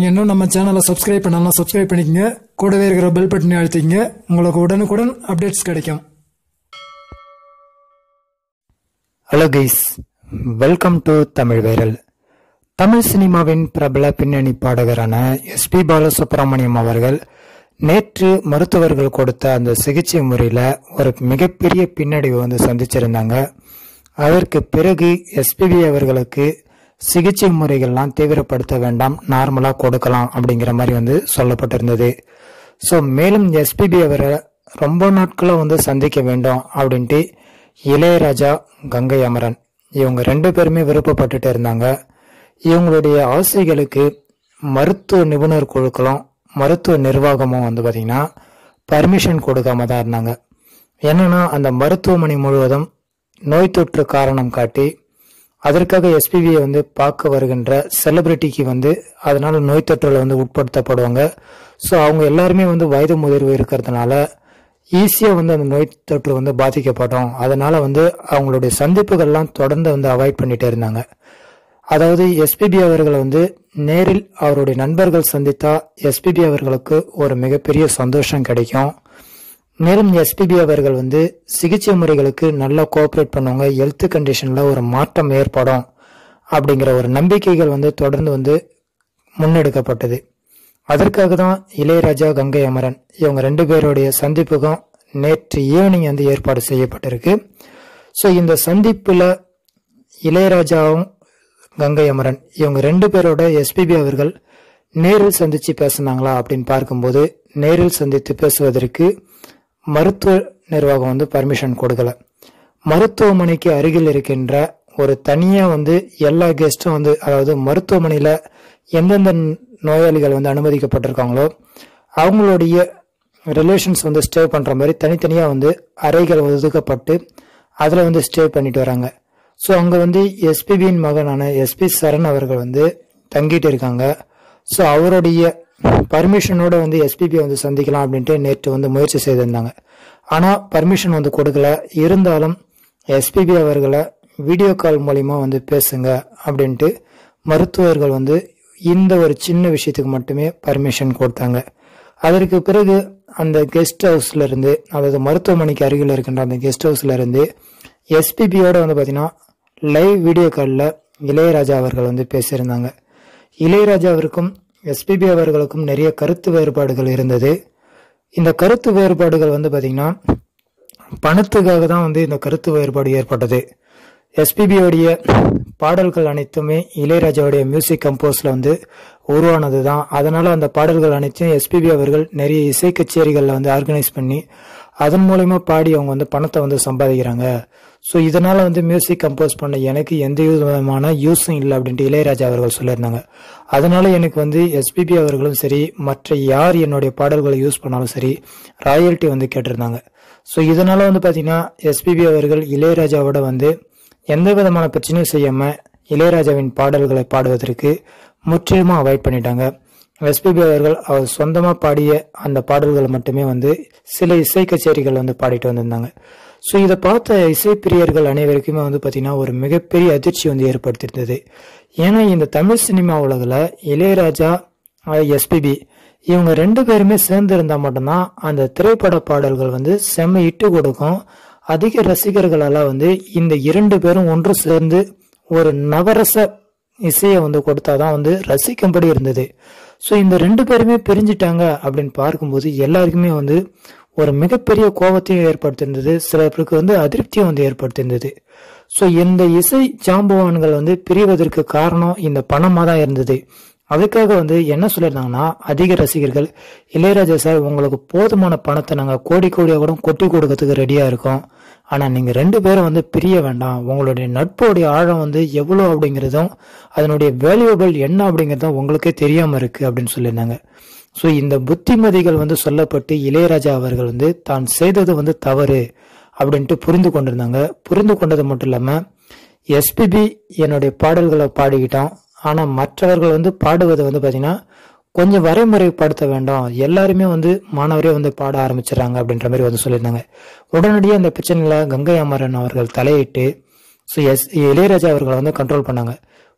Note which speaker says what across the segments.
Speaker 1: நீங்கள் இன்னும் நம்ம சேனலை சப்ஸ்கிரைப் பண்ணலாம் சப்ஸ்கிரைப் பண்ணிக்கங்க கூடவே இருக்கிற பெல் பட்டனை அழுத்திங்க உங்களுக்கு உடனுக்குடன் அப்டேட்ஸ் கிடைக்கும்
Speaker 2: hello guys welcome to Tamil viral Tamil சினிமாவின் பிரபல பின்னணி பாடகரான எஸ்பி பாலசுப்ரமணியம் அவர்கள் நேற்று மருத்துவர்கள் கொடுத்த அந்த சிகிச்சை முறையில் ஒரு மிகப்பெரிய பின்னடைவு வந்து சந்திச்சிருந்தாங்க அதற்கு பிறகு எஸ்பிபி அவர்களுக்கு சிகிச்சை முறைகள்லாம் தீவிரப்படுத்த வேண்டாம் நார்மலாக கொடுக்கலாம் அப்படிங்கிற மாதிரி வந்து சொல்லப்பட்டிருந்தது ஸோ மேலும் எஸ்பிபி அவரை ரொம்ப நாட்களாக வந்து சந்திக்க வேண்டும் அப்படின்ட்டு இளையராஜா கங்கை அமரன் இவங்க ரெண்டு பேருமே விருப்பப்பட்டுட்டு இருந்தாங்க இவங்களுடைய ஆசைகளுக்கு மருத்துவ நிபுணர் குழுக்களும் மருத்துவ நிர்வாகமும் வந்து பார்த்திங்கன்னா பர்மிஷன் கொடுக்காம தான் இருந்தாங்க என்னன்னா அந்த மருத்துவமனை முழுவதும் நோய் தொற்று காரணம் காட்டி அதற்காக எஸ்பிபியை வந்து பார்க்க வருகின்ற செலிபிரிட்டிக்கு வந்து அதனால நோய் தொற்றுல வந்து உட்படுத்தப்படுவாங்க ஸோ அவங்க எல்லாருமே வந்து வயது முதிர்வு இருக்கிறதுனால ஈஸியாக வந்து அந்த நோய் தொற்று வந்து பாதிக்கப்பட்டோம் அதனால வந்து அவங்களுடைய சந்திப்புகள்லாம் தொடர்ந்து வந்து அவாய்ட் பண்ணிட்டே இருந்தாங்க அதாவது எஸ்பிபி அவர்களை வந்து நேரில் அவருடைய நண்பர்கள் சந்தித்தா எஸ்பிபி அவர்களுக்கு ஒரு மிகப்பெரிய சந்தோஷம் கிடைக்கும் மேலும் எஸ்பிபி அவர்கள் வந்து சிகிச்சை முறைகளுக்கு நல்லா கோஆப்ரேட் பண்ணுவாங்க ஹெல்த் கண்டிஷனில் ஒரு மாற்றம் ஏற்படும் அப்படிங்கிற ஒரு நம்பிக்கைகள் வந்து தொடர்ந்து வந்து முன்னெடுக்கப்பட்டது அதற்காக தான் இளையராஜா கங்கை அமரன் இவங்க ரெண்டு பேருடைய சந்திப்புக்கும் நேற்று ஈவினிங் வந்து ஏற்பாடு செய்யப்பட்டிருக்கு ஸோ இந்த சந்திப்பில் இளையராஜாவும் கங்கை அமரன் இவங்க ரெண்டு பேரோட எஸ்பிபி அவர்கள் நேரில் சந்திச்சு பேசுனாங்களா அப்படின்னு பார்க்கும்போது நேரில் சந்தித்து பேசுவதற்கு மருத்துவ நிர்வாகம் வந்து பர்மிஷன் கொடுக்கல மருத்துவமனைக்கு அருகில் இருக்கின்ற ஒரு தனியா வந்து எல்லா கெஸ்டும் வந்து அதாவது மருத்துவமனையில எந்தெந்த நோயாளிகள் வந்து அனுமதிக்கப்பட்டிருக்காங்களோ அவங்களுடைய ரிலேஷன்ஸ் வந்து ஸ்டே பண்ற மாதிரி தனித்தனியா வந்து அறைகள் ஒதுக்கப்பட்டு அதுல வந்து ஸ்டே பண்ணிட்டு வராங்க ஸோ அங்க வந்து எஸ்பிபியின் மகனான எஸ்பி சரண் அவர்கள் வந்து தங்கிட்டு இருக்காங்க ஸோ அவருடைய பர்மிஷனோட வந்து எஸ்பிபி வந்து சந்திக்கலாம் அப்படின்ட்டு நேற்று வந்து முயற்சி செய்திருந்தாங்க ஆனால் பர்மிஷன் வந்து கொடுக்கல இருந்தாலும் எஸ்பிபி அவர்களை வீடியோ கால் மூலிமா வந்து பேசுங்க அப்படின்ட்டு மருத்துவர்கள் வந்து இந்த ஒரு சின்ன விஷயத்துக்கு மட்டுமே பர்மிஷன் கொடுத்தாங்க அதற்கு பிறகு அந்த கெஸ்ட் ஹவுஸ்ல இருந்து அதாவது மருத்துவமனைக்கு அருகில் இருக்கின்ற அந்த கெஸ்ட் ஹவுஸ்ல இருந்து எஸ்பிபியோட வந்து பார்த்தீங்கன்னா லைவ் வீடியோ காலில் இளையராஜா அவர்கள் வந்து பேசியிருந்தாங்க இளையராஜாவிற்கும் எஸ்பிபி அவர்களுக்கும் நிறைய கருத்து வேறுபாடுகள் இருந்தது இந்த கருத்து வேறுபாடுகள் வந்து பார்த்தீங்கன்னா பணத்துக்காக தான் வந்து இந்த கருத்து வேறுபாடு ஏற்பட்டது எஸ்பிபியோடைய பாடல்கள் அனைத்துமே இளையராஜாவுடைய மியூசிக் கம்போஸ்ல வந்து உருவானது தான் அதனால அந்த பாடல்கள் அனைத்தும் எஸ்பிபி அவர்கள் நிறைய இசை கச்சேரிகளில் வந்து ஆர்கனைஸ் பண்ணி அதன் மூலயமா பாடி அவங்க வந்து பணத்தை வந்து சம்பாதிக்கிறாங்க ஸோ இதனால வந்து மியூசிக் கம்போஸ் பண்ண எனக்கு எந்த விதமான யூஸும் இல்லை அப்படின்ட்டு இளையராஜா அவர்கள் சொல்லியிருந்தாங்க அதனால எனக்கு வந்து எஸ்பிபி அவர்களும் சரி மற்ற யார் என்னுடைய பாடல்களை யூஸ் பண்ணாலும் சரி ராயல்ட்டி வந்து கேட்டிருந்தாங்க ஸோ இதனால வந்து பார்த்தீங்கன்னா எஸ்பிபி அவர்கள் இளையராஜாவோட வந்து எந்த விதமான பிரச்சனையும் செய்யாம இளையராஜாவின் பாடல்களை பாடுவதற்கு முற்றிலுமா அவாய்ட் பண்ணிட்டாங்க எஸ்பிபி அவர்கள் அவர் சொந்தமாக பாடிய அந்த பாடல்களை மட்டுமே வந்து சில இசை கச்சேரிகள் வந்து பாடிட்டு வந்திருந்தாங்க ஸோ இதை பார்த்த இசை பிரியர்கள் அனைவருக்குமே வந்து பார்த்தீங்கன்னா ஒரு மிகப்பெரிய அதிர்ச்சி வந்து ஏற்படுத்தியிருந்தது ஏன்னா இந்த தமிழ் சினிமா உலகில் இளையராஜா எஸ்பிபி இவங்க ரெண்டு பேருமே சேர்ந்து இருந்தால் மட்டும்தான் அந்த திரைப்பட பாடல்கள் வந்து செம்ம இட்டு கொடுக்கும் அதிக ரசிகர்களால் வந்து இந்த இரண்டு பேரும் ஒன்று சேர்ந்து ஒரு நவரச இசையை வந்து கொடுத்தாதான் வந்து ரசிக்கும்படி இருந்தது ஸோ இந்த ரெண்டு பேருமே பிரிஞ்சிட்டாங்க அப்படின்னு பார்க்கும்போது எல்லாருக்குமே வந்து ஒரு மிகப்பெரிய கோபத்தையும் ஏற்படுத்தியிருந்தது சில பேருக்கு வந்து அதிருப்தியும் வந்து ஏற்படுத்தியிருந்தது ஸோ இந்த இசை ஜாம்பவான்கள் வந்து பிரிவதற்கு காரணம் இந்த பணமாக தான் இருந்தது அதுக்காக வந்து என்ன சொல்லியிருந்தாங்கன்னா அதிக ரசிகர்கள் இளையராஜா சார் உங்களுக்கு போதுமான பணத்தை நாங்கள் கோடி கோடியாக கூட கொட்டி கொடுக்கறதுக்கு ரெடியாக இருக்கோம் ஆனால் நீங்கள் ரெண்டு பேரும் வந்து பிரிய வேண்டாம் உங்களுடைய நட்போடைய ஆழம் வந்து எவ்வளோ அப்படிங்கிறதும் அதனுடைய வேல்யூபிள் என்ன அப்படிங்கிறதும் உங்களுக்கே தெரியாமல் இருக்குது அப்படின்னு சொல்லியிருந்தாங்க ஸோ இந்த புத்திமதிகள் வந்து சொல்லப்பட்டு இளையராஜா அவர்கள் வந்து தான் செய்தது வந்து தவறு அப்படின்ட்டு புரிந்து கொண்டிருந்தாங்க புரிந்து கொண்டது மட்டும் இல்லாமல் எஸ்பிபி என்னுடைய பாடல்களை பாடிக்கிட்டோம் ஆனால் மற்றவர்கள் வந்து பாடுவதை வந்து பார்த்தீங்கன்னா கொஞ்சம் வரைமுறைப்படுத்த வேண்டாம் எல்லாருமே வந்து மாணவரே வந்து பாட ஆரம்பிச்சிடறாங்க அப்படின்ற மாதிரி வந்து சொல்லியிருந்தாங்க உடனடியாக அந்த பிரச்சனையில் கங்கை அமரன் அவர்கள் தலையிட்டு ஸோ எஸ் இளையராஜா அவர்களை வந்து கண்ட்ரோல் பண்ணாங்க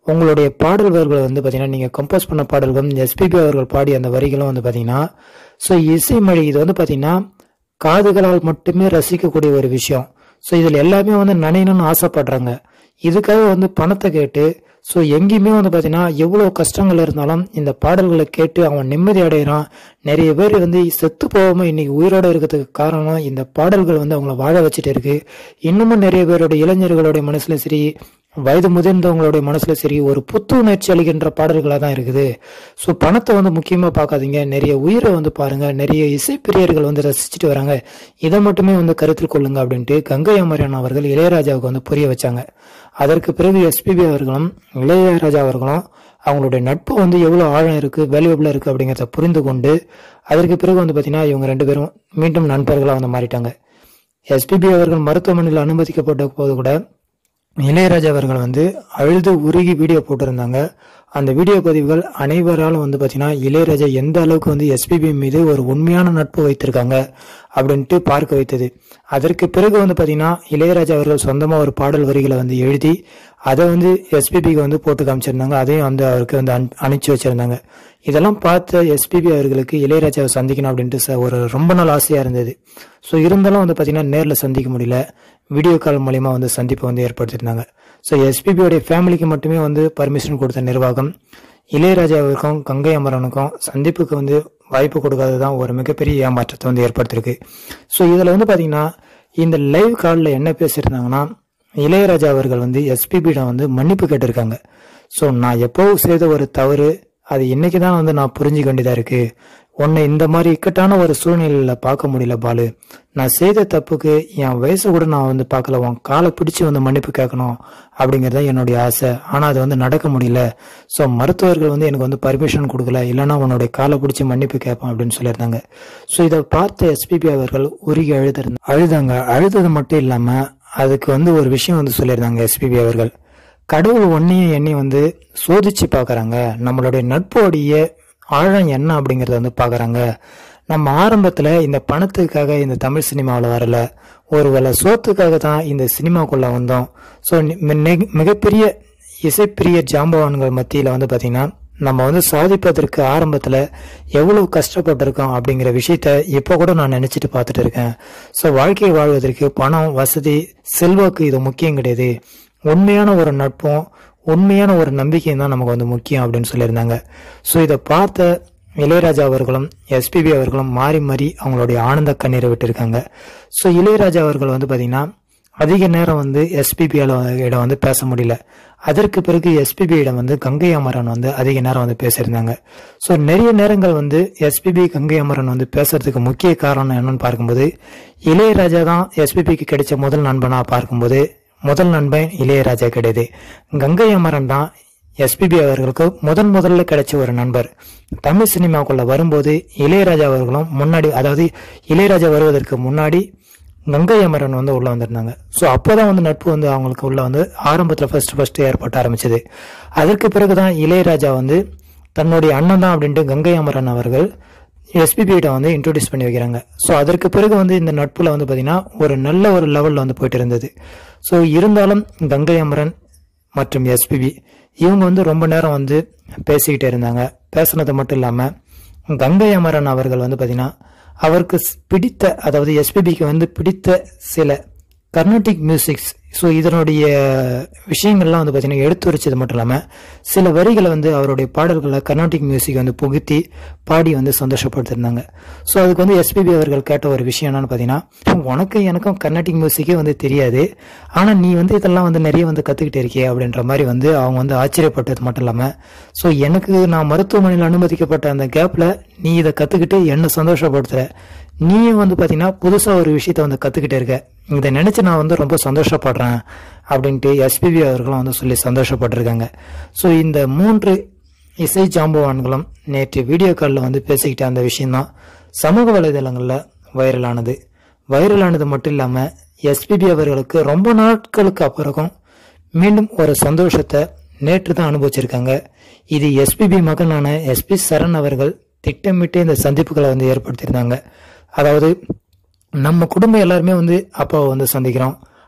Speaker 2: உங்களுடைய பாடல்கள் வந்து பார்த்தீங்கன்னா நீங்கள் கம்போஸ் பண்ண பாடல்களும் எஸ்பிபி அவர்கள் பாடிய அந்த வரிகளும் வந்து பார்த்தீங்கன்னா ஸோ இசைமொழி இது வந்து பார்த்தீங்கன்னா காதுகளால் மட்டுமே ரசிக்கக்கூடிய ஒரு விஷயம் ஸோ இதில் எல்லாமே வந்து நனையணும்னு ஆசைப்படுறாங்க இதுக்காக வந்து பணத்தை கேட்டு ஸோ எங்கேயுமே வந்து பார்த்தீங்கன்னா எவ்வளோ கஷ்டங்கள் இருந்தாலும் இந்த பாடல்களை கேட்டு அவன் நிம்மதி அடைகிறான் நிறைய பேர் வந்து செத்து போகாமல் இன்னைக்கு உயிரோடு இருக்கிறதுக்கு காரணம் இந்த பாடல்கள் வந்து அவங்கள வாழ வச்சுட்டு இருக்கு இன்னமும் நிறைய பேரோட இளைஞர்களுடைய மனசுல சரி வயது முதிர்ந்தவங்களுடைய மனசுல சரி ஒரு புத்துணர்ச்சி அளிக்கின்ற பாடல்களாக தான் இருக்குது ஸோ பணத்தை வந்து முக்கியமாக பார்க்காதீங்க நிறைய உயிரை வந்து பாருங்க நிறைய இசைப்பிரியர்கள் வந்து ரசிச்சுட்டு வராங்க இதை மட்டுமே வந்து கருத்தில் கொள்ளுங்க அப்படின்ட்டு கங்கை அமரன் அவர்கள் இளையராஜாவுக்கு வந்து புரிய வச்சாங்க அதற்கு பிறகு எஸ்பிபி அவர்களும் இளையராஜா அவர்களும் அவங்களுடைய நட்பு வந்து எவ்வளோ ஆழம் இருக்கு வேல்யூபிளா இருக்கு அப்படிங்கிறத புரிந்து கொண்டு அதற்கு பிறகு வந்து பார்த்தீங்கன்னா இவங்க ரெண்டு பேரும் மீண்டும் நண்பர்களாக வந்து மாறிட்டாங்க எஸ்பிபி அவர்கள் மருத்துவமனையில் அனுமதிக்கப்பட்ட போது கூட இளையராஜா அவர்கள் வந்து அழுது உருகி வீடியோ போட்டிருந்தாங்க அந்த வீடியோ பதிவுகள் அனைவராலும் வந்து பார்த்தீங்கன்னா இளையராஜா எந்த அளவுக்கு வந்து எஸ்பிபி மீது ஒரு உண்மையான நட்பு வைத்திருக்காங்க அப்படின்ட்டு பார்க்க வைத்தது அதற்கு பிறகு வந்து பார்த்தீங்கன்னா இளையராஜா அவர்கள் சொந்தமாக ஒரு பாடல் வரிகளை வந்து எழுதி அதை வந்து எஸ்பிபிக்கு வந்து போட்டு காமிச்சிருந்தாங்க அதையும் வந்து அவருக்கு வந்து அனு- அனுப்பிச்சு வச்சிருந்தாங்க இதெல்லாம் பார்த்த எஸ்பிபி அவர்களுக்கு இளையராஜாவை சந்திக்கணும் அப்படின்ட்டு ச- ஒரு ரொம்ப நாள் ஆசையா இருந்தது ஸோ இருந்தாலும் வந்து பார்த்தீங்கன்னா நேரில் சந்திக்க முடியல வீடியோ கால் மூலியமா வந்து சந்திப்பை வந்து ஏற்படுத்தியிருந்தாங்க ஸோ எஸ்பிபியோடைய ஃபேமிலிக்கு மட்டுமே வந்து பர்மிஷன் கொடுத்த நிர்வாகம் இளையராஜாவுக்கும் கங்கை அமரனுக்கும் சந்திப்புக்கு வந்து வாய்ப்பு கொடுக்காதது தான் ஒரு மிகப்பெரிய ஏமாற்றத்தை வந்து ஏற்படுத்தியிருக்கு ஸோ இதில் வந்து பார்த்தீங்கன்னா இந்த லைவ் காலில் என்ன பேசியிருந்தாங்கன்னா இளையராஜா அவர்கள் வந்து எஸ்பிபியிடம் வந்து மன்னிப்பு கேட்டிருக்காங்க ஸோ நான் எப்போ செய்த ஒரு தவறு அது இன்னைக்கு தான் வந்து நான் புரிஞ்சுக்க வேண்டியதா இருக்கு உன்னை இந்த மாதிரி இக்கட்டான ஒரு சூழ்நிலையில பார்க்க முடியல பாலு நான் செய்த தப்புக்கு என் வயசு கூட நான் வந்து பார்க்கல உன் காலை பிடிச்சு வந்து மன்னிப்பு கேட்கணும் அப்படிங்கறது தான் என்னுடைய ஆசை ஆனா அது வந்து நடக்க முடியல ஸோ மருத்துவர்கள் வந்து எனக்கு வந்து பர்மிஷன் கொடுக்கல இல்லைன்னா உன்னுடைய காலை பிடிச்சி மன்னிப்பு கேட்பேன் அப்படின்னு சொல்லியிருந்தாங்க ஸோ இதை பார்த்த எஸ்பிபி அவர்கள் உருகி அழுது அழுதாங்க அழுதது மட்டும் இல்லாம அதுக்கு வந்து ஒரு விஷயம் வந்து சொல்லியிருந்தாங்க எஸ்பிபி அவர்கள் கடவுள் ஒன்னையும் எண்ணி வந்து சோதிச்சு பார்க்கறாங்க நம்மளுடைய நட்போடைய ஆழம் என்ன அப்படிங்கறத வந்து பார்க்கறாங்க நம்ம ஆரம்பத்துல இந்த பணத்துக்காக இந்த தமிழ் சினிமாவில் வரல ஒருவேளை சோத்துக்காக தான் இந்த சினிமாக்குள்ள வந்தோம் ஸோ மிகப்பெரிய இசைப்பிரிய ஜாம்பவான்கள் மத்தியில வந்து பாத்தீங்கன்னா நம்ம வந்து சாதிப்பதற்கு ஆரம்பத்துல எவ்வளவு கஷ்டப்பட்டிருக்கோம் அப்படிங்கிற விஷயத்த இப்போ கூட நான் நினைச்சிட்டு பார்த்துட்டு இருக்கேன் ஸோ வாழ்க்கையை வாழ்வதற்கு பணம் வசதி செல்வாக்கு இது முக்கியம் கிடையாது உண்மையான ஒரு நட்பும் உண்மையான ஒரு நம்பிக்கையும் தான் நமக்கு வந்து முக்கியம் அப்படின்னு சொல்லியிருந்தாங்க ஸோ இதை பார்த்த இளையராஜா அவர்களும் எஸ்பிபி அவர்களும் மாறி மாறி அவங்களுடைய ஆனந்த கண்ணீரை விட்டுருக்காங்க ஸோ இளையராஜா அவர்கள் வந்து பாத்தீங்கன்னா அதிக நேரம் வந்து எஸ்பிபி இடம் வந்து பேச முடியல அதற்கு பிறகு எஸ்பிபி இடம் வந்து கங்கை அமரன் வந்து அதிக நேரம் வந்து பேசியிருந்தாங்க ஸோ நிறைய நேரங்கள் வந்து எஸ்பிபி கங்கை அமரன் வந்து பேசுறதுக்கு முக்கிய காரணம் என்னன்னு பார்க்கும்போது இளையராஜா தான் எஸ்பிபிக்கு கிடைச்ச முதல் நண்பனா பார்க்கும்போது முதல் நண்பன் இளையராஜா கிடையாது கங்கை அமரன் தான் எஸ்பிபி அவர்களுக்கு முதன் முதல்ல கிடைச்ச ஒரு நண்பர் தமிழ் சினிமாக்குள்ள வரும்போது இளையராஜா அவர்களும் முன்னாடி அதாவது இளையராஜா வருவதற்கு முன்னாடி கங்கை அமரன் வந்து உள்ள வந்திருந்தாங்க ஸோ அப்போதான் வந்து நட்பு வந்து அவங்களுக்கு உள்ள வந்து ஆரம்பத்தில் ஃபர்ஸ்ட் ஃபர்ஸ்ட் ஏற்பட்ட ஆரம்பிச்சது அதற்கு பிறகுதான் இளையராஜா வந்து தன்னுடைய அண்ணன் தான் அப்படின்ட்டு கங்கை அமரன் அவர்கள் எஸ்பிபியிட்ட வந்து இன்ட்ரோடியூஸ் பண்ணி வைக்கிறாங்க ஸோ அதற்கு பிறகு வந்து இந்த நட்புல வந்து பார்த்தீங்கன்னா ஒரு நல்ல ஒரு லெவலில் வந்து போயிட்டு இருந்தது ஸோ இருந்தாலும் கங்கை அமரன் மற்றும் எஸ்பிபி இவங்க வந்து ரொம்ப நேரம் வந்து பேசிக்கிட்டே இருந்தாங்க பேசுனது மட்டும் இல்லாமல் கங்கை அமரன் அவர்கள் வந்து பார்த்தீங்கன்னா அவருக்கு ஸ்- பிடித்த அதாவது எஸ்பிபிக்கு வந்து பிடித்த சில கர்நாடிக் மியூசிக்ஸ் ஸோ இதனுடைய விஷயங்கள்லாம் வந்து பார்த்தீங்கன்னா எடுத்து வச்சது மட்டும் இல்லாமல் சில வரிகளை வந்து அவருடைய பாடல்களை கர்நாடிக் மியூசிக் வந்து புகுத்தி பாடி வந்து சந்தோஷப்படுத்திருந்தாங்க ஸோ அதுக்கு வந்து எஸ்பிபி அவர்கள் கேட்ட ஒரு விஷயம் என்னன்னு பார்த்தீங்கன்னா உனக்கு எனக்கும் கர்நாடிக் மியூசிக்கே வந்து தெரியாது ஆனால் நீ வந்து இதெல்லாம் வந்து நிறைய வந்து கற்றுக்கிட்டு இருக்கியே அப்படின்ற மாதிரி வந்து அவங்க வந்து ஆச்சரியப்பட்டது மட்டும் இல்லாமல் ஸோ எனக்கு நான் மருத்துவமனையில் அனுமதிக்கப்பட்ட அந்த கேப்பில் நீ இதை கற்றுக்கிட்டு என்னை சந்தோஷப்படுத்துற நீயும் வந்து பார்த்தீங்கன்னா புதுசாக ஒரு விஷயத்த வந்து கற்றுக்கிட்டே இருக்க இதை நினச்சி நான் வந்து ரொம்ப சந்தோஷப்படுறேன் அப்படின்ட்டு எஸ்பிபி அவர்களும் வந்து சொல்லி சந்தோஷப்பட்டிருக்காங்க ஸோ இந்த மூன்று இசை ஜாம்பவான்களும் நேற்று வீடியோ காலில் வந்து பேசிக்கிட்ட அந்த விஷயம்தான் சமூக வலைதளங்களில் வைரலானது வைரலானது மட்டும் இல்லாமல் எஸ்பிபி அவர்களுக்கு ரொம்ப நாட்களுக்கு அப்புறம் மீண்டும் ஒரு சந்தோஷத்தை நேற்று தான் அனுபவிச்சிருக்காங்க இது எஸ்பிபி மகனான எஸ்பி சரண் அவர்கள் திட்டமிட்டு இந்த சந்திப்புகளை வந்து ஏற்படுத்தியிருந்தாங்க அதாவது நம்ம குடும்பம் எல்லாருமே வந்து அப்பாவை வந்து சந்திக்கிறோம்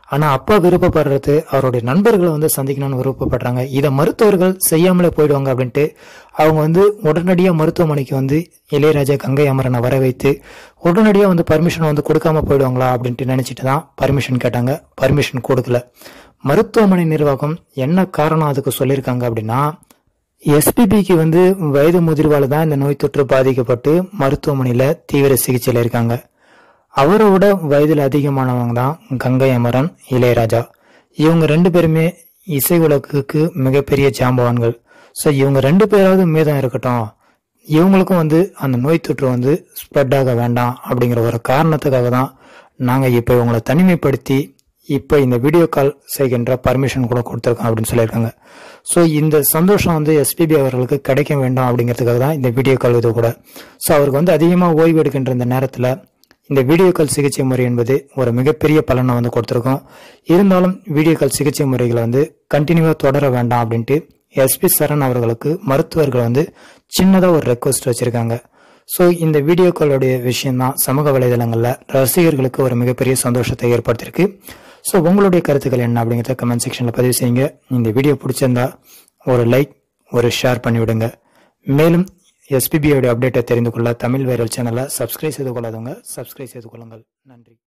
Speaker 2: ஆனா அப்பா விருப்பப்படுறது அவருடைய நண்பர்களை வந்து சந்திக்கணும்னு விருப்பப்படுறாங்க இதை மருத்துவர்கள் செய்யாமலே போயிடுவாங்க அப்படின்ட்டு அவங்க வந்து உடனடியாக மருத்துவமனைக்கு வந்து இளையராஜா கங்கை அமரனை வர வைத்து உடனடியாக வந்து பர்மிஷன் வந்து கொடுக்காம போயிடுவாங்களா அப்படின்ட்டு நினைச்சிட்டு தான் பர்மிஷன் கேட்டாங்க பர்மிஷன் கொடுக்கல மருத்துவமனை நிர்வாகம் என்ன காரணம் அதுக்கு சொல்லியிருக்காங்க அப்படின்னா எஸ்பிபிக்கு வந்து வயது முதிர்வால தான் இந்த நோய் தொற்று பாதிக்கப்பட்டு மருத்துவமனையில தீவிர சிகிச்சையில் இருக்காங்க அவரோட வயதில் அதிகமானவங்க தான் கங்கை அமரன் இளையராஜா இவங்க ரெண்டு பேருமே இசை உலகுக்கு மிகப்பெரிய ஜாம்பவான்கள் ஸோ இவங்க ரெண்டு பேராவது மீதம் இருக்கட்டும் இவங்களுக்கும் வந்து அந்த நோய் தொற்று வந்து ஸ்ப்ரெட் ஆக வேண்டாம் அப்படிங்கிற ஒரு காரணத்துக்காக தான் நாங்கள் இப்போ இவங்களை தனிமைப்படுத்தி இப்போ இந்த வீடியோ கால் செய்கின்ற பர்மிஷன் கூட கொடுத்துருக்கோம் அப்படின்னு சொல்லியிருக்காங்க ஸோ இந்த சந்தோஷம் வந்து எஸ்பிபி அவர்களுக்கு கிடைக்க வேண்டாம் அப்படிங்கிறதுக்காக தான் இந்த வீடியோ கால் இது கூட ஸோ அவருக்கு வந்து அதிகமாக ஓய்வு எடுக்கின்ற இந்த நேரத்தில் இந்த வீடியோ கால் சிகிச்சை முறை என்பது ஒரு மிகப்பெரிய பலனை வந்து கொடுத்துருக்கோம் இருந்தாலும் வீடியோ கால் சிகிச்சை முறைகளை வந்து கண்டினியூவாக தொடர வேண்டாம் அப்படின்ட்டு எஸ்பி சரண் அவர்களுக்கு மருத்துவர்கள் வந்து சின்னதாக ஒரு ரெக்வஸ்ட் வச்சிருக்காங்க ஸோ இந்த வீடியோ காலோடைய விஷயம்தான் சமூக வலைதளங்களில் ரசிகர்களுக்கு ஒரு மிகப்பெரிய சந்தோஷத்தை ஏற்படுத்தியிருக்கு ஸோ உங்களுடைய கருத்துக்கள் என்ன அப்படிங்கிறத கமெண்ட் செக்ஷனில் பதிவு செய்யுங்க இந்த வீடியோ பிடிச்சிருந்தா ஒரு லைக் ஒரு ஷேர் பண்ணிவிடுங்க மேலும் எஸ்பிபியோட அப்டேட்டை தெரிந்து கொள்ள தமிழ் வைரல் சேனலை சப்ஸ்கிரைப் செய்து கொள்ளாதவங்க சப்ஸ்கிரைப் செய்து கொள்ளுங்கள் நன்றி